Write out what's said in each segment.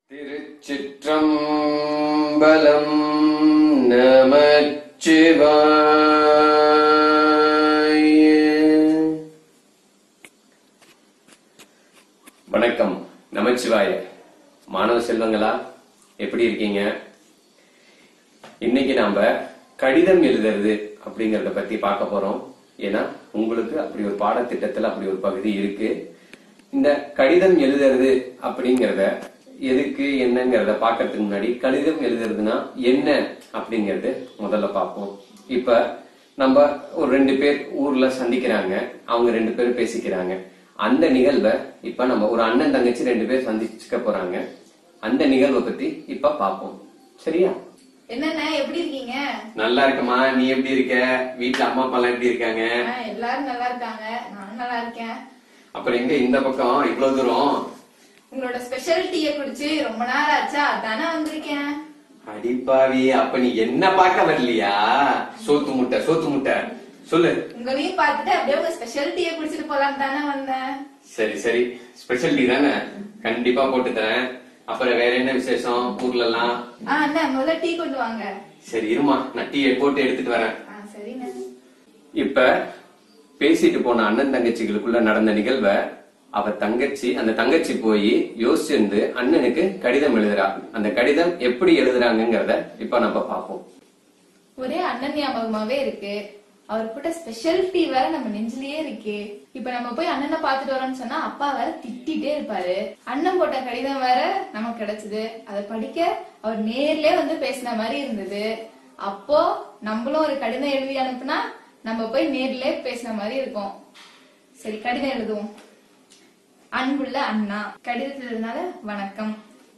திருச்சிற்றம்பலம் நமச்சிவாய வணக்கம் நமச்சிவாய மாணவ செல்வங்களா எப்படி இருக்கீங்க இன்னைக்கு நாம கடிதம் எழுதுறது அப்படிங்கறத பத்தி பார்க்க போறோம் ஏன்னா உங்களுக்கு அப்படி ஒரு பாடத்திட்டத்துல அப்படி ஒரு பகுதி இருக்கு இந்த கடிதம் எழுதுறது அப்படிங்கறத எதுக்கு என்னங்கறத பார்க்கறதுக்கு முன்னாடி கடிதம் எழுதுறதுன்னா என்ன அப்படிங்கறது முதல்ல பார்ப்போம் இப்ப நம்ம ஒரு ரெண்டு பேர் ஊர்ல சந்திக்கிறாங்க அவங்க ரெண்டு பேரும் பேசிக்கிறாங்க அந்த நிகழ்வை இப்ப நம்ம ஒரு அண்ணன் தங்கச்சி ரெண்டு பேர் சந்திச்சுக்க போறாங்க அந்த நிகழ்வை பத்தி இப்ப பார்ப்போம் சரியா என்னண்ணே எப்படி இருக்கீங்க நல்லா இருக்கமா நீ எப்படி இருக்க வீட்ல அம்மா அப்பா எல்லாம் எப்படி இருக்காங்க ஆ, எல்லாரும் நல்லா இருக்காங்க நானும் நல்லா இருக்கேன் அப்புறம் எங்க இந்த பக்கம் இவ்வளவு தூரம் உங்களோட ஸ்பெஷல் டீய குடிச்சு ரொம்ப நாள் ஆச்சா அதானே வந்திருக்கேன் அடிப்பாவி அப்ப நீ என்ன பார்க்க வரலையா சோத்து முட்டை சோத்து முட்டை சொல்லு உங்களையும் பார்த்துட்டு அப்படியே உங்க ஸ்பெஷல் டீய குடிச்சிட்டு போலாம் தானே வந்தேன் சரி சரி ஸ்பெஷல் டீ தானே கண்டிப்பா போட்டு தரேன் அப்புறம் வேற என்ன விசேஷம் ஊர்ல எல்லாம் ஆ அண்ணா முதல்ல டீ கொண்டு வாங்க சரி இருமா நான் டீயை போட்டு எடுத்துட்டு வரேன் ஆ சரிண்ணே இப்ப பேசிட்டு போன அண்ணன் தங்கச்சிகளுக்குள்ள நடந்த நிகழ்வை அவ தங்கச்சி அந்த தங்கச்சி போய் யோசிச்சிருந்து அண்ணனுக்கு கடிதம் எழுதுறா அந்த கடிதம் எப்படி எழுதுறாங்கங்கறத இப்ப நம்ம பார்ப்போம் ஒரே அண்ணன் ஞாபகமாவே இருக்கு அவர் போட்ட ஸ்பெஷல் டீ வேற நம்ம நெஞ்சிலேயே இருக்கு இப்ப நம்ம போய் அண்ணனை பாத்துட்டு வரோம்னு சொன்னா அப்பா வேற திட்டிட்டே இருப்பாரு அண்ணன் போட்ட கடிதம் வேற நமக்கு கிடைச்சது அதை படிக்க அவர் நேர்லயே வந்து பேசின மாதிரி இருந்தது அப்போ நம்மளும் ஒரு கடிதம் எழுதி அனுப்புனா நம்ம போய் நேர்லயே பேசின மாதிரி இருக்கும் சரி கடிதம் எழுதுவோம் அன்புள்ள அண்ணா கடிதத்தில் இருந்தால வணக்கம்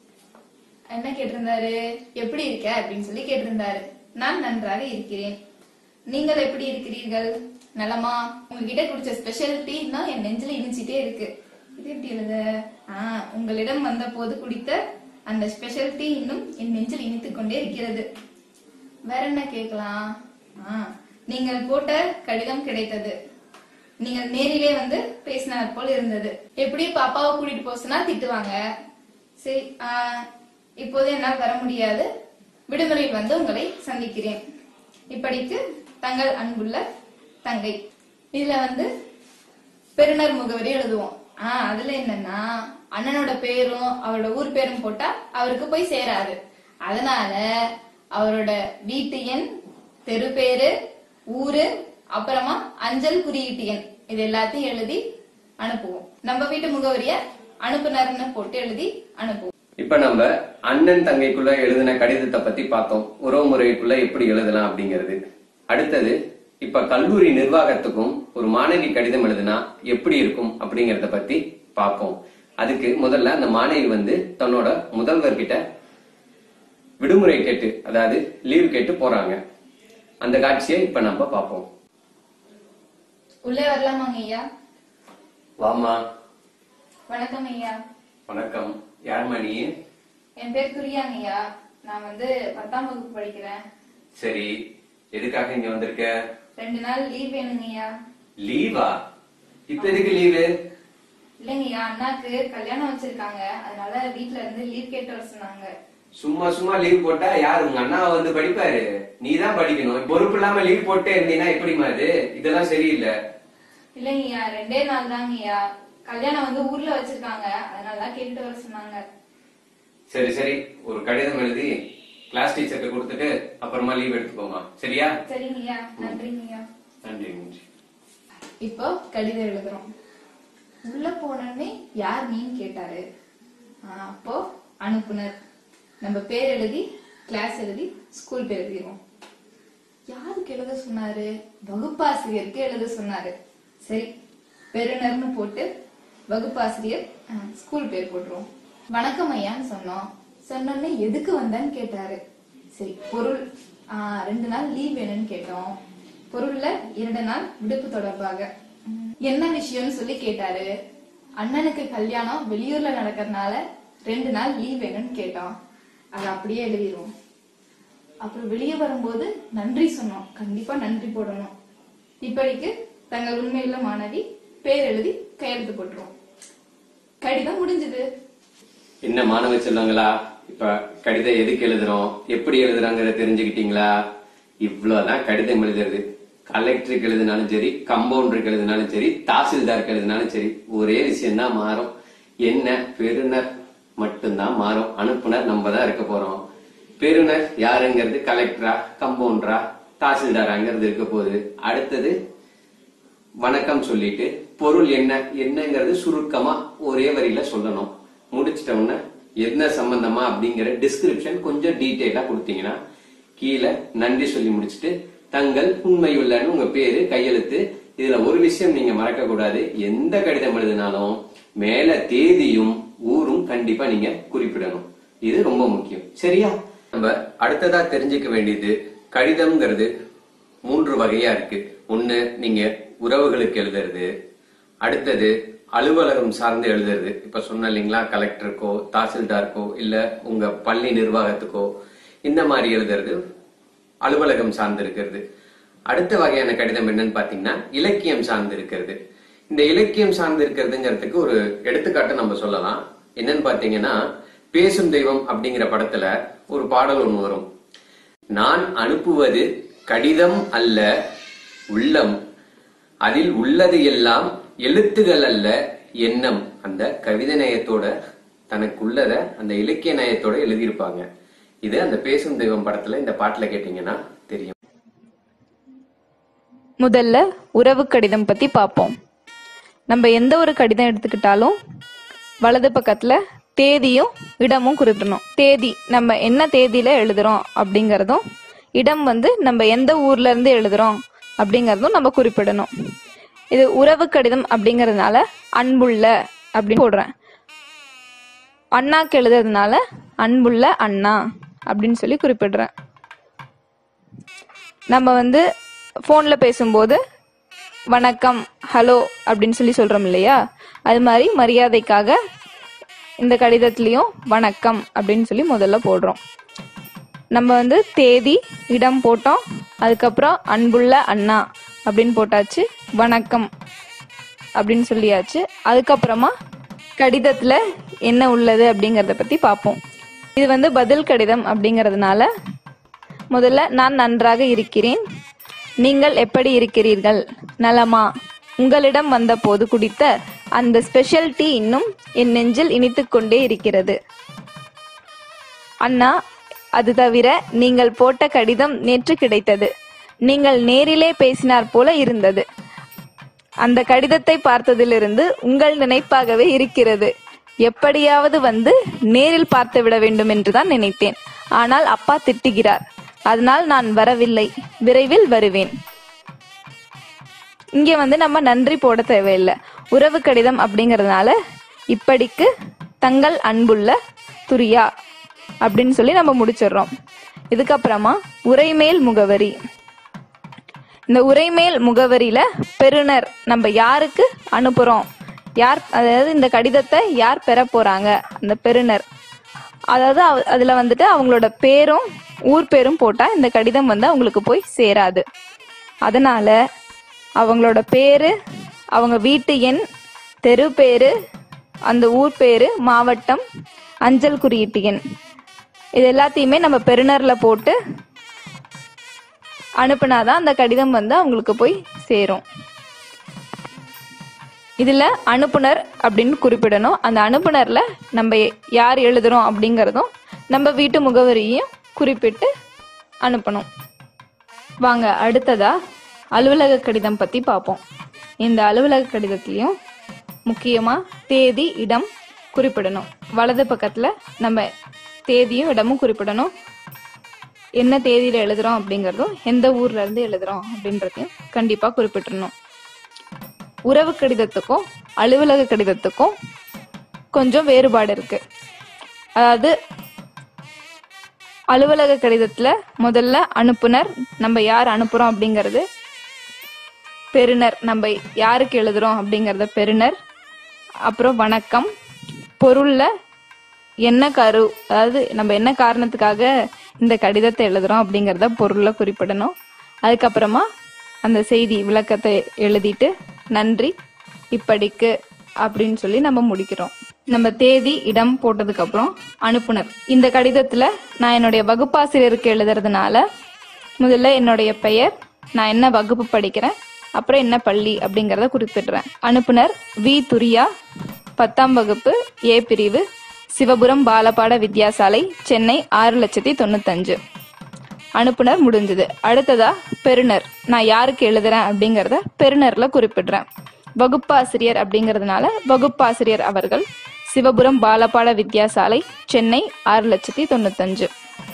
என்ன கேட்டிருந்தாரு எப்படி இருக்க அப்படின்னு சொல்லி கேட்டிருந்தாரு நான் நன்றாக இருக்கிறேன் நீங்கள் எப்படி இருக்கிறீர்கள் நலமா உங்ககிட்ட குடிச்ச ஸ்பெஷல் டீ தான் என் நெஞ்சில இனிச்சிட்டே இருக்கு இது எப்படி எழுத ஆஹ் உங்களிடம் வந்த போது குடித்த அந்த ஸ்பெஷல் டீ இன்னும் என் நெஞ்சில் இனித்துக் கொண்டே இருக்கிறது வேற என்ன கேட்கலாம் ஆஹ் நீங்கள் போட்ட கடிதம் கிடைத்தது நீங்கள் நேரிலே வந்து பேசினார் போல் இருந்தது எப்படி இப்ப அப்பாவை கூட்டிட்டு போக சொன்னா திட்டுவாங்க சரி ஆஹ் இப்போது என்னால் வர முடியாது விடுமுறையில் வந்து உங்களை சந்திக்கிறேன் இப்படிக்கு தங்கள் அன்புள்ள தங்கை இதுல வந்து பெருநர் முகவரி எழுதுவோம் ஆஹ் அதுல என்னன்னா அண்ணனோட பேரும் அவரோட ஊர் பேரும் போட்டா அவருக்கு போய் சேராது அதனால அவரோட வீட்டு எண் தெரு பேரு ஊரு அப்புறமா அஞ்சல் குறியீட்டு எண் இது எல்லாத்தையும் எழுதி அனுப்புவோம் நம்ம வீட்டு முகவரிய அனுப்புனர்னு போட்டு எழுதி அனுப்புவோம் இப்ப நம்ம அண்ணன் தங்கைக்குள்ள எழுதின கடிதத்தை பத்தி பார்த்தோம் உறவு முறைக்குள்ள எப்படி எழுதலாம் அப்படிங்கிறது அடுத்தது இப்ப கல்லூரி நிர்வாகத்துக்கும் ஒரு மாணவி கடிதம் எழுதுனா எப்படி இருக்கும் அப்படிங்கறத பத்தி பார்ப்போம் அதுக்கு முதல்ல அந்த மாணவி வந்து தன்னோட முதல்வர்கிட்ட விடுமுறை கேட்டு அதாவது லீவ் கேட்டு போறாங்க அந்த காட்சியை இப்ப நம்ம பார்ப்போம் உள்ளே வரலாமாங்க ஐயா வாமா வணக்கம் ஐயா வணக்கம் யார் நீ என் பேர் துரியாங்க ஐயா நான் வந்து பத்தாம் வகுப்பு படிக்கிறேன் சரி எதுக்காக இங்க வந்திருக்க ரெண்டு நாள் லீவ் வேணுங்க ஐயா லீவா இப்ப எதுக்கு லீவு இல்லைங்க ஐயா அண்ணாக்கு கல்யாணம் வச்சிருக்காங்க அதனால வீட்ல இருந்து லீவ் கேட்டு வர சொன்னாங்க சும்மா சும்மா லீவ் போட்டா யார் உங்க அண்ணா வந்து படிப்பாரு நீ தான் படிக்கணும் பொறுப்பு இல்லாம லீவ் போட்டே இருந்தீங்கன்னா எப்படிமா இது இதெல்லாம் சரியில்லை இல்லைங்க ஐயா ரெண்டே நாள் தாங்க ஐயா கல்யாணம் வந்து ஊர்ல வச்சிருக்காங்க அதனால தான் கேட்டுட்டு வர சொன்னாங்க சரி சரி ஒரு கடிதம் எழுதி கிளாஸ் டீச்சர்கிட்ட கொடுத்துட்டு அப்புறமா லீவ் எடுத்துக்கோமா சரியா சரிங்க ஐயா நன்றிங்க ஐயா நன்றி நன்றி இப்போ கடிதம் எழுதுறோம் உள்ள போனோடனே யார் நீன்னு கேட்டாரு ஆ, அப்போ அனுப்புனர் நம்ம பேர் எழுதி கிளாஸ் எழுதி ஸ்கூல் பேர் எழுதிடுவோம் யாருக்கு எழுத சொன்னாரு வகுப்பாசிரியருக்கு எழுத சொன்னாரு சரி பெருநர்னு போட்டு வகுப்பாசிரியர் ஆ, ஸ்கூல் பேர் போட்டுருவோம் வணக்கம் ஐயான்னு சொன்னோம் சொன்னோடனே எதுக்கு வந்தேன்னு கேட்டாரு சரி பொருள் ஆ, ரெண்டு நாள் லீவ் வேணும்னு கேட்டோம் பொருள்ல இரண்டு நாள் விடுப்பு தொடர்பாக ம், என்ன விஷயம்னு சொல்லி கேட்டாரு அண்ணனுக்கு கல்யாணம் வெளியூர்ல நடக்கறதுனால ரெண்டு நாள் லீவ் வேணும்னு கேட்டோம் அதை அப்படியே எழுதிடுவோம் அப்புறம் வெளியே வரும்போது நன்றி சொன்னோம் கண்டிப்பா நன்றி போடணும் இப்படிக்கு தங்கள் உண்மையுள்ள மாணவி பேர் எழுதி கையெழுத்து போட்டுருவோம் கடிதம் முடிஞ்சது என்ன மாணவ செல்வங்களா இப்ப கடிதம் எதுக்கு எழுதுறோம் எப்படி எழுதுறாங்கிறத தெரிஞ்சுக்கிட்டீங்களா இவ்வளவுதான் கடிதம் எழுதுறது கலெக்டருக்கு எழுதினாலும் சரி கம்பவுண்டருக்கு எழுதினாலும் சரி தாசில்தாருக்கு எழுதினாலும் சரி ஒரே விஷயம் தான் மாறும் என்ன பெறுநர் மட்டும்தான் மாறும் அனுப்புனர் நம்ம தான் இருக்க போறோம் பெறுநர் யாருங்கிறது கலெக்டரா கம்பவுண்டரா தாசில்தாராங்கிறது இருக்க போகுது அடுத்தது வணக்கம் சொல்லிட்டு பொருள் என்ன என்னங்கிறது சுருக்கமா ஒரே வரியில சொல்லணும் முடிச்சிட்ட உடனே என்ன சம்பந்தமா அப்படிங்கிற டிஸ்கிரிப்ஷன் கொஞ்சம் டீட்டெயிலா கொடுத்தீங்கன்னா கீழே நன்றி சொல்லி முடிச்சிட்டு தங்கள் உண்மையுள்ளன்னு உங்க பேரு கையெழுத்து இதுல ஒரு விஷயம் நீங்க மறக்க கூடாது எந்த கடிதம் எழுதினாலும் மேல தேதியும் ஊரும் கண்டிப்பா நீங்க குறிப்பிடணும் இது ரொம்ப முக்கியம் சரியா நம்ம அடுத்ததா தெரிஞ்சுக்க வேண்டியது கடிதம்ங்கிறது மூன்று வகையா இருக்கு ஒண்ணு நீங்க உறவுகளுக்கு எழுதுறது அடுத்தது அலுவலகம் சார்ந்து எழுதுறது இப்ப சொன்ன இல்லைங்களா கலெக்டருக்கோ தாசில்தாருக்கோ இல்ல உங்க பள்ளி நிர்வாகத்துக்கோ இந்த மாதிரி எழுதுறது அலுவலகம் சார்ந்து இருக்கிறது அடுத்த வகையான கடிதம் என்னன்னு பாத்தீங்கன்னா இலக்கியம் சார்ந்து இருக்கிறது இந்த இலக்கியம் சார்ந்து இருக்கிறதுங்கிறதுக்கு ஒரு எடுத்துக்காட்டு நம்ம சொல்லலாம் என்னன்னு பாத்தீங்கன்னா பேசும் தெய்வம் அப்படிங்கிற படத்துல ஒரு பாடல் ஒண்ணு வரும் நான் அனுப்புவது கடிதம் அல்ல உள்ளம் அதில் உள்ளது எல்லாம் எழுத்துகள் அல்ல எண்ணம் அந்த கவிதை நயத்தோட தனக்குள்ளத அந்த இலக்கிய நயத்தோட எழுதியிருப்பாங்க இது அந்த பேசும் தெய்வம் படத்துல இந்த பாட்டுல கேட்டீங்கன்னா தெரியும் முதல்ல உறவு கடிதம் பத்தி பார்ப்போம் நம்ம எந்த ஒரு கடிதம் எடுத்துக்கிட்டாலும் வலது பக்கத்துல தேதியும் இடமும் குறிப்பிடணும் தேதி நம்ம என்ன தேதியில எழுதுறோம் அப்படிங்கறதும் இடம் வந்து நம்ம எந்த ஊர்ல இருந்து எழுதுறோம் அப்படிங்கறதும் நம்ம குறிப்பிடணும் இது உறவு கடிதம் அப்படிங்கறதுனால அன்புள்ள அப்படின்னு போடுறேன் அண்ணாக்கு எழுதுறதுனால அன்புள்ள அண்ணா அப்படின்னு சொல்லி குறிப்பிடுறேன் நம்ம வந்து ஃபோனில் பேசும்போது வணக்கம் ஹலோ அப்படின்னு சொல்லி சொல்கிறோம் இல்லையா அது மாதிரி மரியாதைக்காக இந்த கடிதத்துலேயும் வணக்கம் அப்படின்னு சொல்லி முதல்ல போடுறோம் நம்ம வந்து தேதி இடம் போட்டோம் அதுக்கப்புறம் அன்புள்ள அண்ணா அப்படின்னு போட்டாச்சு வணக்கம் அப்படின்னு சொல்லியாச்சு அதுக்கப்புறமா கடிதத்தில் என்ன உள்ளது அப்படிங்கிறத பற்றி பார்ப்போம் இது வந்து பதில் கடிதம் அப்படிங்கிறதுனால முதல்ல நான் நன்றாக இருக்கிறேன் நீங்கள் எப்படி இருக்கிறீர்கள் நலமா உங்களிடம் வந்தபோது குடித்த அந்த ஸ்பெஷல் டீ இன்னும் என் நெஞ்சில் இனித்துக் கொண்டே இருக்கிறது அண்ணா அது தவிர நீங்கள் போட்ட கடிதம் நேற்று கிடைத்தது நீங்கள் நேரிலே பேசினார் போல இருந்தது அந்த கடிதத்தை பார்த்ததிலிருந்து உங்கள் நினைப்பாகவே இருக்கிறது எப்படியாவது வந்து நேரில் பார்த்து விட வேண்டும் என்றுதான் நினைத்தேன் ஆனால் அப்பா திட்டுகிறார் அதனால் நான் வரவில்லை விரைவில் வருவேன் இங்கே வந்து நம்ம நன்றி போட தேவையில்லை உறவு கடிதம் அப்படிங்கறதுனால இப்படிக்கு தங்கள் அன்புள்ள துரியா அப்படின்னு சொல்லி நம்ம முடிச்சிடுறோம் இதுக்கப்புறமா உரைமேல் முகவரி இந்த உரைமேல் முகவரியில பெறுநர் நம்ம யாருக்கு அனுப்புறோம் யார் அதாவது இந்த கடிதத்தை யார் பெற போறாங்க அந்த பெறுநர் அதாவது அவ- அதுல வந்துட்டு அவங்களோட பேரும் ஊர் பேரும் போட்டா இந்த கடிதம் வந்து அவங்களுக்கு போய் சேராது அதனால அவங்களோட பேரு அவங்க வீட்டு எண் தெரு பேரு அந்த ஊர் பேரு மாவட்டம் அஞ்சல் குறியீட்டு எண் இது எல்லாத்தையுமே நம்ம பெறுநர்ல போட்டு அனுப்புனாதான் அந்த கடிதம் வந்து அவங்களுக்கு போய் சேரும் இதுல அனுப்புனர் அப்படின்னு குறிப்பிடணும் அந்த அனுப்புனர்ல நம்ம யார் எழுதுறோம் அப்படிங்கறதும் நம்ம வீட்டு முகவரியையும் குறிப்பிட்டு அனுப்பணும் வாங்க அடுத்ததா அலுவலக கடிதம் பத்தி பார்ப்போம் இந்த அலுவலக கடிதத்திலையும் முக்கியமா தேதி இடம் குறிப்பிடணும் வலது பக்கத்துல நம்ம தேதியும் இடமும் குறிப்பிடணும் என்ன தேதியில எழுதுறோம் அப்படிங்கறதும் எந்த ஊர்ல இருந்து எழுதுறோம் அப்படின்றதையும் கண்டிப்பா குறிப்பிட்டிரணும் உறவு கடிதத்துக்கும் அலுவலக கடிதத்துக்கும் கொஞ்சம் வேறுபாடு இருக்கு அதாவது அலுவலக கடிதத்துல முதல்ல அனுப்புனர் நம்ம யார் அனுப்புறோம் அப்படிங்கிறது பெறுநர் நம்ம யாருக்கு எழுதுறோம் அப்படிங்கறத பெறுநர் அப்புறம் வணக்கம் பொருள்ல என்ன கரு அதாவது நம்ம என்ன காரணத்துக்காக இந்த கடிதத்தை எழுதுறோம் அப்படிங்கறத பொருள்ல குறிப்பிடணும் அதுக்கப்புறமா அந்த செய்தி விளக்கத்தை எழுதிட்டு நன்றி இப்படிக்கு அப்படின்னு சொல்லி நம்ம முடிக்கிறோம் நம்ம தேதி இடம் போட்டதுக்கு அப்புறம் அனுப்புனர் இந்த கடிதத்துல நான் என்னுடைய வகுப்பாசிரியருக்கு எழுதுறதுனால முதல்ல என்னுடைய பெயர் நான் என்ன வகுப்பு படிக்கிறேன் அப்புறம் என்ன பள்ளி அப்படிங்கறத குறிப்பிடுறேன் அனுப்புனர் வி துரியா பத்தாம் வகுப்பு ஏ பிரிவு சிவபுரம் பாலபாட வித்யாசாலை சென்னை ஆறு லட்சத்தி தொண்ணூத்தஞ்சு அனுப்புனர் முடிஞ்சது அடுத்ததா பெறுநர் நான் யாருக்கு எழுதுறேன் அப்படிங்கறத பெறுநர்ல குறிப்பிடுறேன் வகுப்பாசிரியர் அப்படிங்கறதுனால வகுப்பாசிரியர் அவர்கள் சிவபுரம் பாலபாட வித்யாசாலை சென்னை ஆறு லட்சத்தி தொண்ணூத்தஞ்சு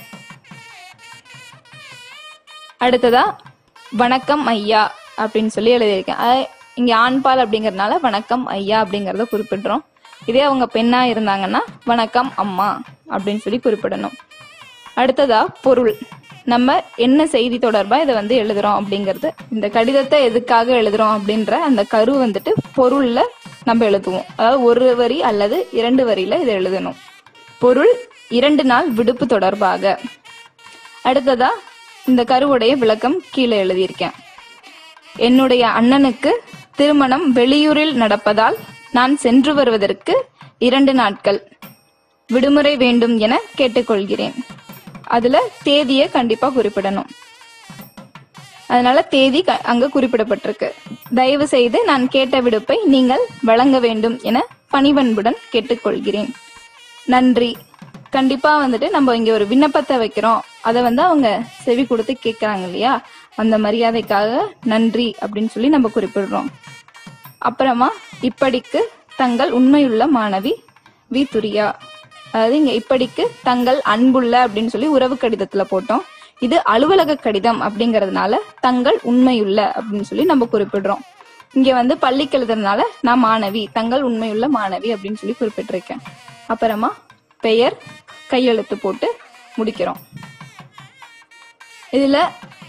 அடுத்ததா வணக்கம் ஐயா அப்படின்னு சொல்லி எழுதியிருக்கேன் அது இங்க ஆண்பால் அப்படிங்கறதுனால வணக்கம் ஐயா அப்படிங்கறத குறிப்பிடுறோம் இதே அவங்க பெண்ணா இருந்தாங்கன்னா வணக்கம் அம்மா அப்படின்னு சொல்லி குறிப்பிடணும் அடுத்ததா பொருள் நம்ம என்ன செய்தி தொடர்பா இதை வந்து எழுதுறோம் அப்படிங்கிறது இந்த கடிதத்தை எதுக்காக எழுதுறோம் அப்படின்ற அந்த கரு வந்துட்டு பொருள்ல நம்ம எழுதுவோம் அதாவது ஒரு வரி அல்லது இரண்டு வரியில இதை எழுதணும் பொருள் இரண்டு நாள் விடுப்பு தொடர்பாக அடுத்ததா இந்த கருவுடைய விளக்கம் கீழே எழுதியிருக்கேன் என்னுடைய அண்ணனுக்கு திருமணம் வெளியூரில் நடப்பதால் நான் சென்று வருவதற்கு இரண்டு நாட்கள் விடுமுறை வேண்டும் என கேட்டுக்கொள்கிறேன் அதுல தேதியை கண்டிப்பா குறிப்பிடணும் அதனால தேதி க- அங்க குறிப்பிடப்பட்டிருக்கு தயவு செய்து நான் கேட்ட விடுப்பை நீங்கள் வழங்க வேண்டும் என பணிவன்புடன் கேட்டுக்கொள்கிறேன் நன்றி கண்டிப்பா வந்துட்டு நம்ம இங்க ஒரு விண்ணப்பத்தை வைக்கிறோம் அதை வந்து அவங்க செவி கொடுத்து கேட்கறாங்க இல்லையா அந்த மரியாதைக்காக நன்றி அப்படின்னு சொல்லி நம்ம குறிப்பிடுறோம் அப்புறமா இப்படிக்கு தங்கள் உண்மையுள்ள மாணவி வி துரியா அதாவது இங்க இப்படிக்கு தங்கள் அன்புள்ள அப்படின்னு சொல்லி உறவு கடிதத்துல போட்டோம் இது அலுவலக கடிதம் அப்படிங்கறதுனால தங்கள் உண்மையுள்ள அப்படின்னு சொல்லி நம்ம குறிப்பிடுறோம் இங்க வந்து பள்ளிக்கு எழுதுறதுனால நான் மாணவி தங்கள் உண்மையுள்ள மாணவி அப்படின்னு சொல்லி குறிப்பிட்டிருக்கேன் அப்புறமா பெயர் கையெழுத்து போட்டு முடிக்கிறோம் இதுல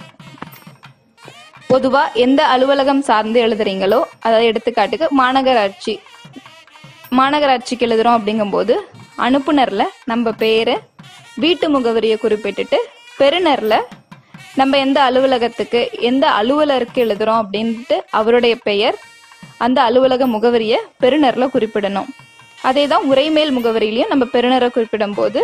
பொதுவா எந்த அலுவலகம் சார்ந்து எழுதுறீங்களோ அதாவது எடுத்துக்காட்டுக்கு மாநகராட்சி மாநகராட்சிக்கு எழுதுறோம் அப்படிங்கும்போது அனுப்புனர்ல நம்ம பேரு வீட்டு முகவரியை குறிப்பிட்டுட்டு பெறுநர்ல நம்ம எந்த அலுவலகத்துக்கு எந்த அலுவலருக்கு எழுதுறோம் அப்படின்ட்டு அவருடைய பெயர் அந்த அலுவலக முகவரியை பெறுநர்ல குறிப்பிடணும் அதே தான் உரைமேல் முகவரியிலையும் நம்ம பெறுநரை குறிப்பிடும் போது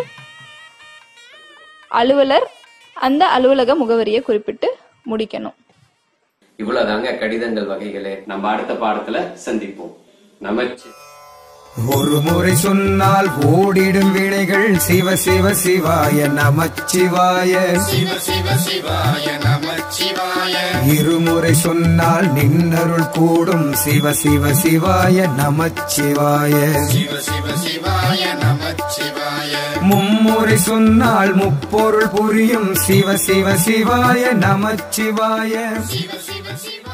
அலுவலர் அந்த அலுவலக முகவரியை குறிப்பிட்டு முடிக்கணும் இவ்வளவுதாங்க கடிதங்கள் வகைகளே நம்ம அடுத்த பாடத்துல சந்திப்போம் நமச்சி ஒரு முறை சொன்னால் ஓடிடும் விடைகள் சிவ சிவ சிவாய நமச்சிவாய சிவ சிவ சிவாய நமச்சிவாய இருமுறை சொன்னால் நின்னருள் கூடும் சிவ சிவ சிவாய நமச்சிவாய சிவ சிவ சிவாய நமச்சிவாய மும்முறை சொன்னால் முப்பொருள் புரியும் சிவ சிவ சிவாய நமச்சிவாய சிவ சிவ சிவ